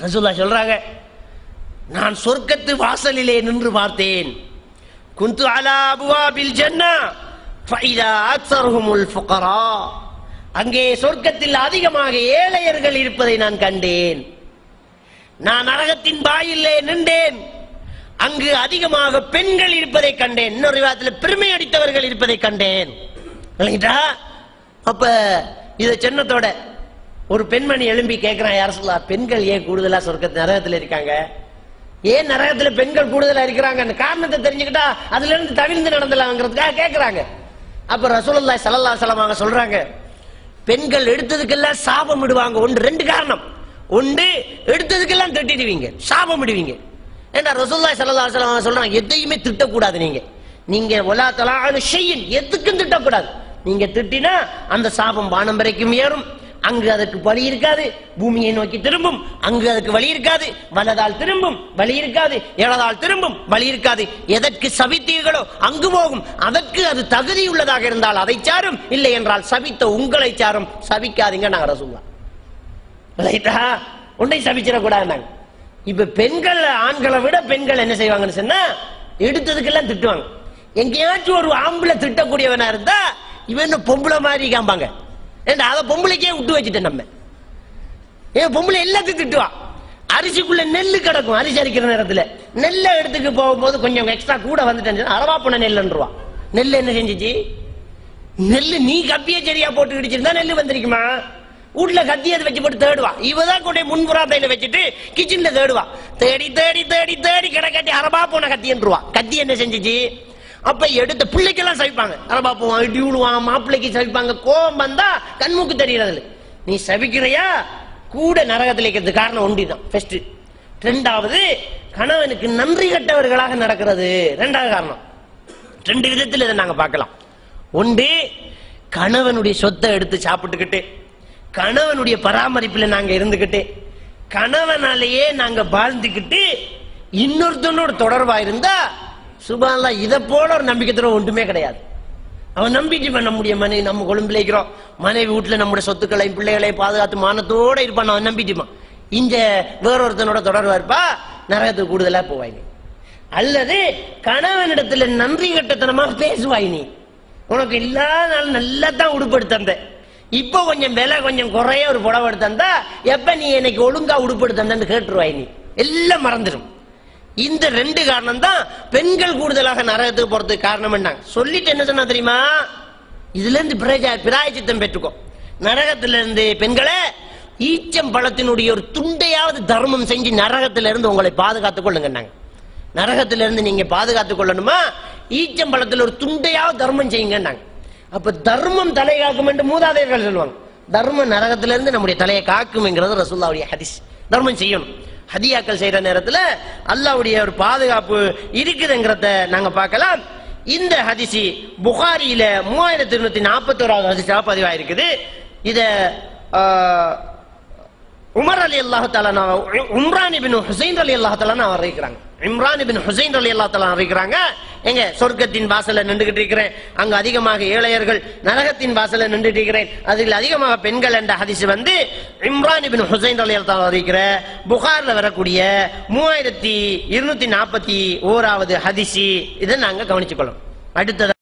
ரசூல்லா சொல்றாங்க நான் சொர்க்கத்து வாசலிலே நின்று பார்த்தேன் குந்து அலா அபுவாபில் ஜன்னா ஃபைதா அக்ஸருஹுமுல் ஃபுகரா அங்கே சொர்க்கத்தில் அதிகமாக ஏழையர்கள் இருப்பதை நான் கண்டேன் நான் நரகத்தின் வாயிலே நின்றேன் அங்கு அதிகமாக பெண்கள் இருப்பதை கண்டேன் இன்னொரு விதத்தில் பெருமை அடித்தவர்கள் இருப்பதை கண்டேன் இல்லைங்களா அப்ப இத சின்னத்தோட ஒரு பெண்மணி எழும்பி கேட்கிறான் யார் சொல்லா பெண்கள் ஏன் கூடுதலா சொர்க்கத்து நரகத்துல இருக்காங்க ஏன் நரகத்துல பெண்கள் கூடுதலா இருக்கிறாங்க காரணத்தை தெரிஞ்சுக்கிட்டா அதுல இருந்து தவிர்ந்து நடந்தலாங்கிறதுக்காக கேட்கிறாங்க அப்ப ரசூலுல்லாஹி ஸல்லல்லாஹு அலைஹி வஸல்லம் சொல்றாங்க பெண்கள் எடுத்ததுக்கெல்லாம் சாபம் விடுவாங்க ஒன்று ரெண்டு காரணம் ஒன்று எடுத்ததுக்கெல்லாம் திட்டிடுவீங்க சாபம் விடுவீங்க ஏண்டா ரசூலுல்லாஹி ஸல்லல்லாஹு அலைஹி வஸல்லம் சொல்றாங்க எதையுமே திட்டக்கூடாது நீங்க நீங்க ஒலா தலானு ஷையின் எதுக்கும் திட்டக்கூடாது நீங்க திட்டினா அந்த சாபம் வானம் வரைக்கும் ஏறும் அங்கு அதற்கு வழி இருக்காது பூமியை நோக்கி திரும்பும் அங்கு அதுக்கு வழி இருக்காது வலதால் திரும்பும் வழி இருக்காது இடதால் திரும்பும் வழி இருக்காது எதற்கு சபித்தீர்களோ அங்கு போகும் அதற்கு அது தகுதி உள்ளதாக இருந்தால் அதை சாரும் இல்லை என்றால் சபித்த உங்களை சாரும் சபிக்காதீங்க நாங்க ரசூல்லா ரைட்டா உன்னை சபிச்சிடக்கூடாதுனாங்க இப்ப பெண்கள் ஆண்களை விட பெண்கள் என்ன செய்வாங்கன்னு சொன்னா எடுத்ததுக்கெல்லாம் திட்டுவாங்க எங்கேயாச்சும் ஒரு ஆம்பளை திட்டக்கூடியவனா இருந்தா இவன் என்ன பொம்பளை மாதிரி காம்பாங்க ஏண்டா அதை பொம்பளைக்கே விட்டு வச்சுட்டேன் நம்ம ஏன் பொம்பளை எல்லாத்தையும் திட்டுவா அரிசிக்குள்ள நெல்லு கிடக்கும் அரிசி அரிக்கிற நேரத்துல நெல்லை எடுத்துக்கு போகும்போது கொஞ்சம் எக்ஸ்ட்ரா கூட வந்துட்டேன் அரவா பண்ண நெல்லுன்றவா நெல் என்ன செஞ்சுச்சு நெல்லு நீ கப்பிய சரியா போட்டு இடிச்சிருந்தா நெல்லு வந்திருக்குமா வீட்டுல கத்தி அதை வச்சு போட்டு தேடுவா இவதான் கொண்டே முன்புறாத்தையில வச்சுட்டு கிச்சன்ல தேடுவா தேடி தேடி தேடி தேடி கிடக்கட்டி அரபா போன கத்தின்றுவா கத்தி என்ன செஞ்சுச்சு அப்ப எடுத்த பிள்ளைக்கெல்லாம் சவிப்பாங்க அரபா போவான் இடி விடுவான் மாப்பிள்ளைக்கு சவிப்பாங்க கோபம் வந்தா கண்மூக்கு தெரியறதுல நீ சபிக்கிறையா கூட நரகத்தில் இருக்கிறது காரணம் ஒண்டிதான் ஃபர்ஸ்ட் ரெண்டாவது கணவனுக்கு நன்றி கட்டவர்களாக நடக்கிறது ரெண்டாவது காரணம் ரெண்டு விதத்தில் இதை நாங்க பார்க்கலாம் ஒன்று கணவனுடைய சொத்தை எடுத்து சாப்பிட்டுக்கிட்டு கணவனுடைய பராமரிப்புல நாங்க இருந்துகிட்டு கணவனாலேயே நாங்க வாழ்ந்துக்கிட்டு இன்னொருத்தனோட தொடர்பா இருந்தா சுபான்லா இதை போல ஒரு நம்பிக்கை தர ஒன்றுமே கிடையாது அவன் நம்பிட்டு பண்ண முடியும் மனைவி நம்ம கொழும்புல இருக்கிறோம் மனைவி வீட்டுல நம்முடைய சொத்துக்களையும் பிள்ளைகளையும் பாதுகாத்து மானத்தோட இருப்பான் அவன் நம்பிட்டுப்பான் இந்த வேறொருத்தனோட தொடர்பா இருப்பா நரகத்துக்கு கூடுதலா போவாங்க அல்லது கணவனிடத்துல நன்றி கட்டத்தனமா பேசுவாய் நீ உனக்கு இல்லாத நாள் நல்லா தான் உடுப்படுத்த தந்த இப்போ கொஞ்சம் விலை கொஞ்சம் குறைய ஒரு புடவை எடுத்து தந்தா எப்ப நீ எனக்கு ஒழுங்கா உடுப்படுத்த தந்தன்னு கேட்டுருவாய் நீ எல்லாம் மறந்துடும் இந்த ரெண்டு காரணம் தான் பெண்கள் கூடுதலாக நரகத்துக்கு போறதுக்கு காரணம் என்னங்க சொல்லிட்டு என்ன சொன்னா தெரியுமா இதுல இருந்து பிரஜா பிராயச்சித்தம் பெற்றுக்கோ நரகத்துல இருந்து பெண்களே ஈச்சம் பழத்தினுடைய ஒரு துண்டையாவது தர்மம் செஞ்சு நரகத்துல இருந்து உங்களை பாதுகாத்துக் கொள்ளுங்கன்னாங்க நரகத்துல இருந்து நீங்க பாதுகாத்துக் கொள்ளணுமா ஈச்சம் பழத்துல ஒரு துண்டையாவது தர்மம் செய்யுங்கன்னாங்க அப்ப தர்மம் தலை காக்கும் என்று மூதாதையர்கள் சொல்லுவாங்க தர்மம் நரகத்துல இருந்து நம்முடைய தலையை காக்கும்ங்கிறது ரசூல்லாவுடைய ஹதீஸ் தர்மம் செய்யணும் ஹதியாக்கள் செய்யற நேரத்துல அல்லாவுடைய ஒரு பாதுகாப்பு இருக்குதுங்கிறத நாங்க பார்க்கலாம் இந்த ஹதிசி புகாரியில மூவாயிரத்தி இருநூத்தி நாற்பத்தி ஓராவது ஹதிசா பதிவாயிருக்குது இத ஆஹ், உமர் அலி அல்லாஹு தாலா உம்ரான் இபின் ஹுசைன் அலி அல்லாஹு தாலா அறிவிக்கிறாங்க இம்ரான் இபின் ஹுசைன் அலி அல்லா தாலா அறிவிக்கிறாங்க எங்க சொர்க்கத்தின் வாசல்ல நின்றுகிட்டு இருக்கிறேன் அங்கு அதிகமாக ஏழையர்கள் நரகத்தின் வாசல்ல நின்றுட்டு இருக்கிறேன் அதில் அதிகமாக பெண்கள் என்ற ஹதீஸ் வந்து இம்ரான் இபின் ஹுசைன் அலி அல்லா அறிவிக்கிற புகார்ல வரக்கூடிய மூவாயிரத்தி இருநூத்தி நாற்பத்தி ஓராவது ஹதிசி இதை நாங்க கவனிச்சுக்கொள்ளும் அடுத்தது